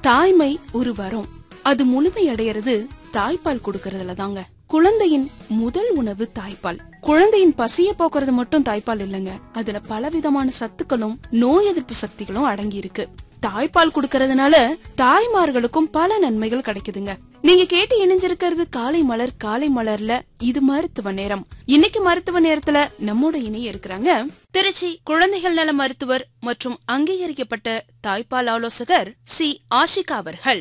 தாய்மை ஒரு வரம் அது முழுமை அடையிறது தாய்ப்பால் கொடுக்கறதுல தாங்க குழந்தையின் முதல் உணவு தாய்ப்பால் குழந்தையின் பசிய போக்குறது மட்டும் தாய்ப்பால் இல்லைங்க அதுல பலவிதமான சத்துக்களும் நோய் எதிர்ப்பு சக்திகளும் அடங்கி இருக்கு தாய்ப்பால் கொடுக்கறதுனால தாய்மார்களுக்கும் பல நன்மைகள் கிடைக்குதுங்க நீங்க கேட்டு இணைஞ்சிருக்கிறது காலை மலர் காலை மலர்ல இது மருத்துவ நேரம் இன்னைக்கு மருத்துவ நேரத்துல நம்மோட இணைய இருக்கிறாங்க திருச்சி குழந்தைகள் நல மருத்துவர் மற்றும் அங்கீகரிக்கப்பட்ட தாய்ப்பால் ஆலோசகர் சி ஆஷிகா அவர்கள்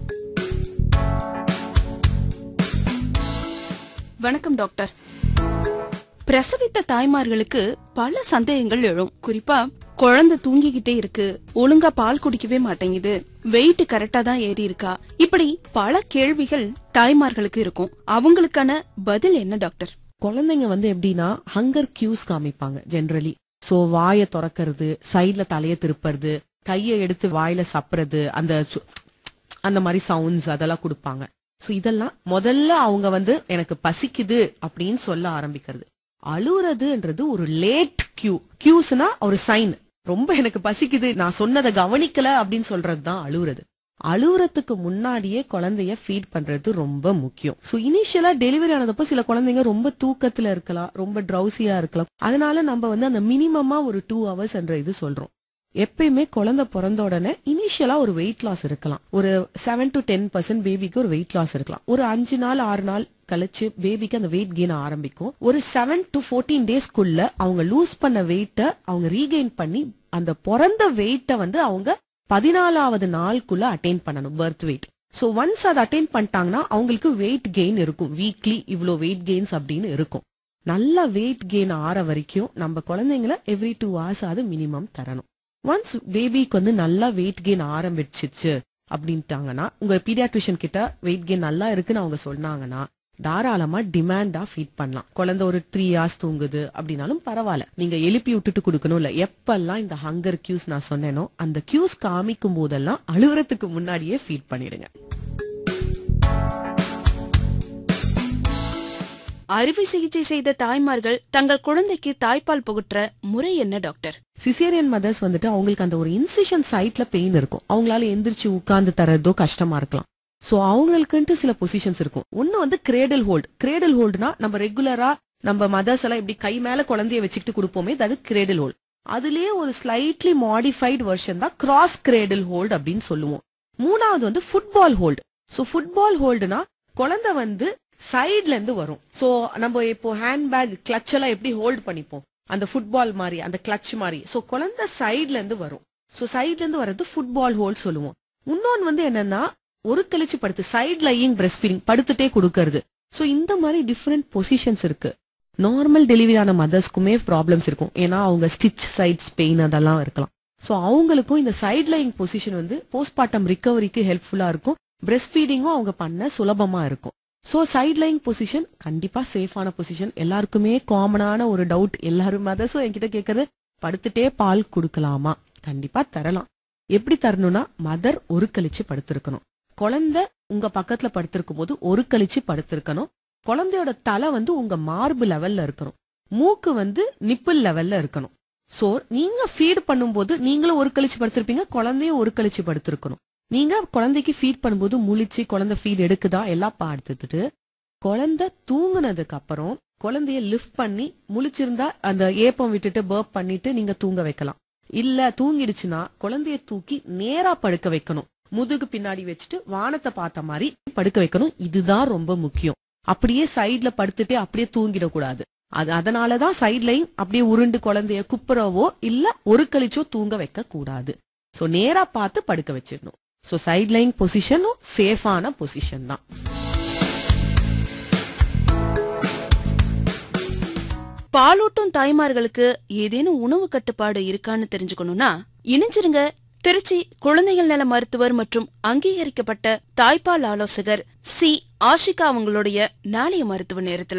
வணக்கம் டாக்டர் பிரசவித்த தாய்மார்களுக்கு பல சந்தேகங்கள் எழும் குறிப்பா குழந்தை தூங்கிக்கிட்டே இருக்கு ஒழுங்கா பால் குடிக்கவே மாட்டேங்குது வெயிட் கரெக்டா தான் ஏறி இருக்கா இப்படி பல கேள்விகள் தாய்மார்களுக்கு இருக்கும் அவங்களுக்கான பதில் என்ன டாக்டர் குழந்தைங்க வந்து எப்படின்னா ஹங்கர் கியூஸ் காமிப்பாங்க ஜெனரலி சோ வாயை திறக்கிறது சைடுல தலைய திருப்புறது கையை எடுத்து வாயில சப்புறது அந்த சு- அந்த மாதிரி சவுண்ட்ஸ் அதெல்லாம் கொடுப்பாங்க சோ இதெல்லாம் முதல்ல அவங்க வந்து எனக்கு பசிக்குது அப்படின்னு சொல்ல ஆரம்பிக்கிறது அழுறதுன்றது ஒரு லேட் கியூ கியூஸ்னா ஒரு சைன் ரொம்ப எனக்கு பசிக்குது நான் சொன்னதை கவனிக்கல அப்படின்னு சொல்றது தான் அழுவுறது அழுவுறதுக்கு முன்னாடியே குழந்தைய ஃபீட் பண்றது ரொம்ப முக்கியம் சோ இனிஷியலா டெலிவரி ஆனதப்போ சில குழந்தைங்க ரொம்ப தூக்கத்துல இருக்கலாம் ரொம்ப ட்ரௌசியா இருக்கலாம் அதனால நம்ம வந்து அந்த மினிமமா ஒரு டூ ஹவர்ஸ் என்ற இது சொல்றோம் எப்பயுமே குழந்தை பிறந்த உடனே இனிஷியலா ஒரு வெயிட் லாஸ் இருக்கலாம் ஒரு செவன் டு டென் பர்சன்ட் பேபிக்கு ஒரு வெயிட் லாஸ் இருக்கலாம் ஒரு அஞ்சு நாள் ஆறு நாள் கழிச்சு பேபிக்கு அந்த வெயிட் கெயின் ஆரம்பிக்கும் ஒரு செவன் டு ஃபோர்டீன் டேஸ்க்குள்ள அவங்க லூஸ் பண்ண வெயிட்ட அவங்க ரீகெயின் பண்ணி அந்த பிறந்த வெயிட்ட வந்து அவங்க பதினாலாவது நாளுக்குள்ள அட்டைன் பண்ணணும் பர்த் வெயிட் சோ ஒன்ஸ் அதை அட்டைன் பண்ணிட்டாங்கன்னா அவங்களுக்கு வெயிட் கெயின் இருக்கும் வீக்லி இவ்ளோ வெயிட் கெயின்ஸ் அப்படின்னு இருக்கும் நல்ல வெயிட் கெயின் ஆற வரைக்கும் நம்ம குழந்தைங்கள எவ்ரி டூ ஹவர்ஸ் அது மினிமம் தரணும் ஒன்ஸ் பேபிக்கு வந்து நல்லா வெயிட் கெயின் ஆரம்பிச்சிச்சு அப்படின்ட்டாங்கன்னா உங்க பீடியாட்ரிஷியன் கிட்ட வெயிட் கெயின் நல்லா இருக்குன்னு அவங்க சொன்னாங்கன்னா தாராளமா டிமாண்டா ஃபீட் பண்ணலாம் குழந்தை ஒரு த்ரீ ஹார்ஸ் தூங்குது அப்படின்னாலும் பரவாயில்ல நீங்க எழுப்பி விட்டுட்டு கொடுக்கணும் இல்ல எப்பெல்லாம் இந்த ஹங்கர் கியூஸ் நான் சொன்னேனோ அந்த கியூஸ் காமிக்கும் போதெல்லாம் அழுகுறதுக்கு முன்னாடியே ஃபீட் பண்ணிடுங்க அறுவை சிகிச்சை செய்த தாய்மார்கள் தங்கள் குழந்தைக்கு தாய்ப்பால் புகுற்ற முறை என்ன டாக்டர் சிசேரியன் மதர்ஸ் வந்துட்டு அவங்களுக்கு அந்த ஒரு இன்சிஷன் சைட்ல பெயின் இருக்கும் அவங்களால எந்திரிச்சு உட்கார்ந்து தரதோ கஷ்டமா இருக்கலாம் சோ அவங்களுக்குன்ட்டு சில பொசிஷன்ஸ் இருக்கும் ஒன்னு வந்து கிரேடல் ஹோல்ட் கிரேடல் ஹோல்டுனா நம்ம ரெகுலரா நம்ம மதர்ஸ் எல்லாம் இப்படி கை மேல குழந்தைய வச்சுக்கிட்டு கொடுப்போமே அது கிரேடல் ஹோல்ட் அதுலயே ஒரு ஸ்லைட்லி மாடிஃபைட் வெர்ஷன் தான் கிராஸ் கிரேடல் ஹோல்ட் அப்படின்னு சொல்லுவோம் மூணாவது வந்து ஃபுட்பால் ஹோல்டு சோ ஃபுட்பால் ஹோல்டுனா குழந்தை வந்து சைடுல இருந்து வரும் சோ நம்ம இப்போ ஹேண்ட்பேக் கிளட்ச் எல்லாம் எப்படி ஹோல்ட் பண்ணிப்போம் அந்த ஃபுட்பால் மாதிரி அந்த கிளட்ச் மாதிரி சோ குழந்தை சைடுல இருந்து வரும் சோ சைடுல இருந்து வர்றது ஃபுட்பால் ஹோல்ட் சொல்லுவோம் இன்னொன்னு வந்து என்னன்னா ஒரு கழிச்சு படுத்து சைட் லையிங் பிரஸ்ட் ஃபீடிங் படுத்துட்டே கொடுக்கறது சோ இந்த மாதிரி டிஃப்ரெண்ட் பொசிஷன்ஸ் இருக்கு நார்மல் டெலிவரி ஆன மதர்ஸ்க்குமே ப்ராப்ளம்ஸ் இருக்கும் ஏன்னா அவங்க ஸ்டிச் சைட்ஸ் பெயின் அதெல்லாம் இருக்கலாம் சோ அவங்களுக்கும் இந்த சைட் லைங் பொசிஷன் வந்து போஸ்ட்மார்ட்டம் ரிகவரிக்கு ஹெல்ப்ஃபுல்லா இருக்கும் பிரஸ்ட் ஃபீடிங்கும் அவங்க பண்ண சுலபமா இருக்கும் சோ சைட் லைங் பொசிஷன் கண்டிப்பா சேஃபான பொசிஷன் எல்லாருக்குமே காமனான ஒரு டவுட் எல்லாரும் மதர்ஸும் என்கிட்ட கேக்குறது படுத்துட்டே பால் கொடுக்கலாமா கண்டிப்பா தரலாம் எப்படி தரணும்னா மதர் ஒரு கழிச்சு படுத்திருக்கணும் குழந்தை உங்க பக்கத்துல படுத்திருக்கும் போது ஒரு கழிச்சு படுத்திருக்கணும் குழந்தையோட தலை வந்து உங்க மார்பு லெவல்ல இருக்கணும் மூக்கு வந்து நிப்பிள் லெவல்ல இருக்கணும் சோ நீங்க ஃபீட் பண்ணும்போது நீங்களும் ஒரு கழிச்சு படுத்திருப்பீங்க குழந்தையும் ஒரு கழிச்சு படுத்திருக்கணும் நீங்க குழந்தைக்கு ஃபீட் பண்ணும்போது முழிச்சு குழந்தை ஃபீட் எடுக்குதா எல்லாம் பார்த்துட்டு குழந்தை தூங்குனதுக்கு அப்புறம் குழந்தைய லிஃப்ட் பண்ணி முழிச்சிருந்தா அந்த ஏப்பம் விட்டுட்டு பர்ப் பண்ணிட்டு நீங்க தூங்க வைக்கலாம் இல்ல தூங்கிடுச்சுன்னா குழந்தைய தூக்கி நேரா படுக்க வைக்கணும் முதுகு பின்னாடி வச்சுட்டு வானத்தை பார்த்த மாதிரி படுக்க வைக்கணும் இதுதான் ரொம்ப முக்கியம் அப்படியே சைடுல படுத்துட்டே அப்படியே தூங்கிடக்கூடாது அது அதனாலதான் சைட் லைன் அப்படியே உருண்டு குழந்தைய குப்புறவோ இல்ல ஒரு கழிச்சோ தூங்க வைக்க கூடாது சோ நேரா பார்த்து படுக்க வச்சிடணும் சோ சைட் லைன் பொசிஷனும் சேஃபான பொசிஷன் தான் பாலூட்டும் தாய்மார்களுக்கு ஏதேனும் உணவு கட்டுப்பாடு இருக்கான்னு தெரிஞ்சுக்கணும்னா இணைஞ்சிருங்க திருச்சி குழந்தைகள் நல மருத்துவர் மற்றும் அங்கீகரிக்கப்பட்ட தாய்ப்பால் ஆலோசகர் சி ஆஷிகா அவங்களுடைய நாளைய மருத்துவ நேரத்துல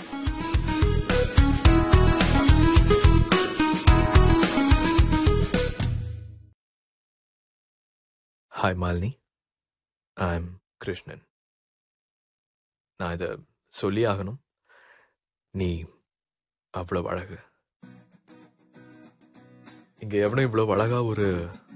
hi Malini I am Krishnan நான் இதை சொல்லி ஆகணும் நீ அவ்வளவு அழகு இங்க எவனும் இவ்வளவு அழகா ஒரு